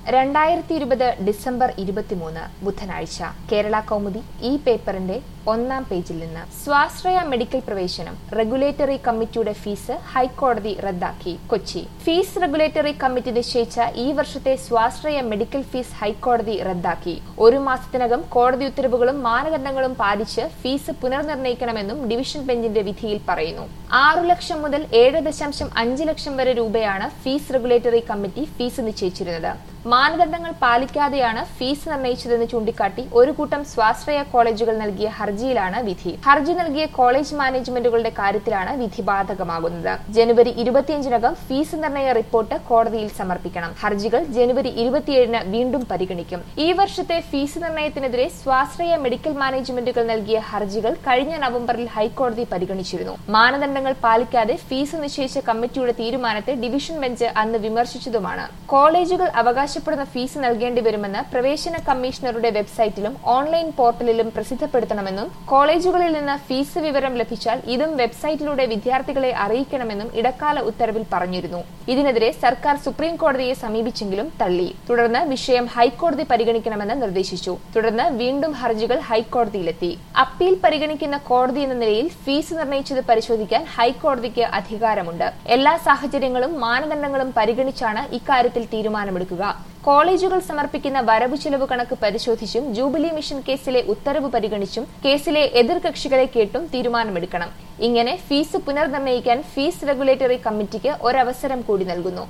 രണ്ടായിരത്തി ഇരുപത് ഡിസംബർ ഇരുപത്തിമൂന്ന് ബുധനാഴ്ച കേരള കൗമുദി ഈ പേപ്പറിന്റെ ഒന്നാം പേജിൽ നിന്ന് സ്വാശ്രയ മെഡിക്കൽ പ്രവേശനം റെഗുലേറ്ററി കമ്മിറ്റിയുടെ ഫീസ് ഹൈക്കോടതി റദ്ദാക്കി കൊച്ചി ഫീസ് റെഗുലേറ്ററി കമ്മിറ്റി നിശ്ചയിച്ച ഈ വർഷത്തെ സ്വാശ്രയ മെഡിക്കൽ ഫീസ് ഹൈക്കോടതി റദ്ദാക്കി ഒരു മാസത്തിനകം കോടതി ഉത്തരവുകളും മാനദണ്ഡങ്ങളും പാലിച്ച് ഫീസ് പുനർനിർണ്ണയിക്കണമെന്നും ഡിവിഷൻ ബെഞ്ചിന്റെ വിധിയിൽ പറയുന്നു ആറു ലക്ഷം മുതൽ ഏഴ് ദശാംശം അഞ്ച് ലക്ഷം വരെ രൂപയാണ് ഫീസ് റെഗുലേറ്ററി കമ്മിറ്റി ഫീസ് നിശ്ചയിച്ചിരുന്നത് മാനദണ്ഡങ്ങൾ പാലിക്കാതെയാണ് ഫീസ് നിർണ്ണയിച്ചതെന്ന് ചൂണ്ടിക്കാട്ടി ഒരു കൂട്ടം സ്വാശ്രയ കോളേജുകൾ നൽകിയ ഹർജിയിലാണ് വിധി ഹർജി നൽകിയ കോളേജ് മാനേജ്മെന്റുകളുടെ കാര്യത്തിലാണ് വിധി ബാധകമാകുന്നത് ജനുവരി ഇരുപത്തിയഞ്ചിനകം ഫീസ് നിർണ്ണയ റിപ്പോർട്ട് കോടതിയിൽ സമർപ്പിക്കണം ഹർജികൾ ജനുവരി ഇരുപത്തിയേഴിന് വീണ്ടും പരിഗണിക്കും ഈ വർഷത്തെ ഫീസ് നിർണ്ണയത്തിനെതിരെ സ്വാശ്രയ മെഡിക്കൽ മാനേജ്മെന്റുകൾ നൽകിയ ഹർജികൾ കഴിഞ്ഞ നവംബറിൽ ഹൈക്കോടതി പരിഗണിച്ചിരുന്നു മാനദണ്ഡങ്ങൾ പാലിക്കാതെ ഫീസ് നിശ്ചയിച്ച കമ്മിറ്റിയുടെ തീരുമാനത്തെ ഡിവിഷൻ ബെഞ്ച് അന്ന് വിമർശിച്ചതുമാണ് കോളേജുകൾ അവകാശപ്പെടുന്ന ഫീസ് നൽകേണ്ടി വരുമെന്ന് പ്രവേശന കമ്മീഷണറുടെ വെബ്സൈറ്റിലും ഓൺലൈൻ പോർട്ടലിലും പ്രസിദ്ധപ്പെടുത്തണമെന്നും കോളേജുകളിൽ നിന്ന് ഫീസ് വിവരം ലഭിച്ചാൽ ഇതും വെബ്സൈറ്റിലൂടെ വിദ്യാർത്ഥികളെ അറിയിക്കണമെന്നും ഇടക്കാല ഉത്തരവിൽ പറഞ്ഞിരുന്നു ഇതിനെതിരെ സർക്കാർ സുപ്രീം കോടതിയെ സമീപിച്ചെങ്കിലും തള്ളി തുടർന്ന് വിഷയം ഹൈക്കോടതി പരിഗണിക്കണമെന്ന് നിർദ്ദേശിച്ചു തുടർന്ന് വീണ്ടും ഹർജികൾ ഹൈക്കോടതിയിലെത്തി അപ്പീൽ പരിഗണിക്കുന്ന കോടതി എന്ന നിലയിൽ ഫീസ് നിർണ്ണയിച്ചത് പരിശോധിക്കാൻ ഹൈക്കോടതിക്ക് അധികാരമുണ്ട് എല്ലാ സാഹചര്യങ്ങളും മാനദണ്ഡങ്ങളും പരിഗണിച്ചാണ് ഇക്കാര്യത്തിൽ തീരുമാനമെടുക്കുക കോളേജുകൾ സമർപ്പിക്കുന്ന വരവ് ചെലവ് കണക്ക് പരിശോധിച്ചും ജൂബിലി മിഷൻ കേസിലെ ഉത്തരവ് പരിഗണിച്ചും കേസിലെ എതിർകക്ഷികളെ കേട്ടും തീരുമാനമെടുക്കണം ഇങ്ങനെ ഫീസ് പുനർനിർണ്ണയിക്കാൻ ഫീസ് റെഗുലേറ്ററി കമ്മിറ്റിക്ക് ഒരവസരം കൂടി നൽകുന്നു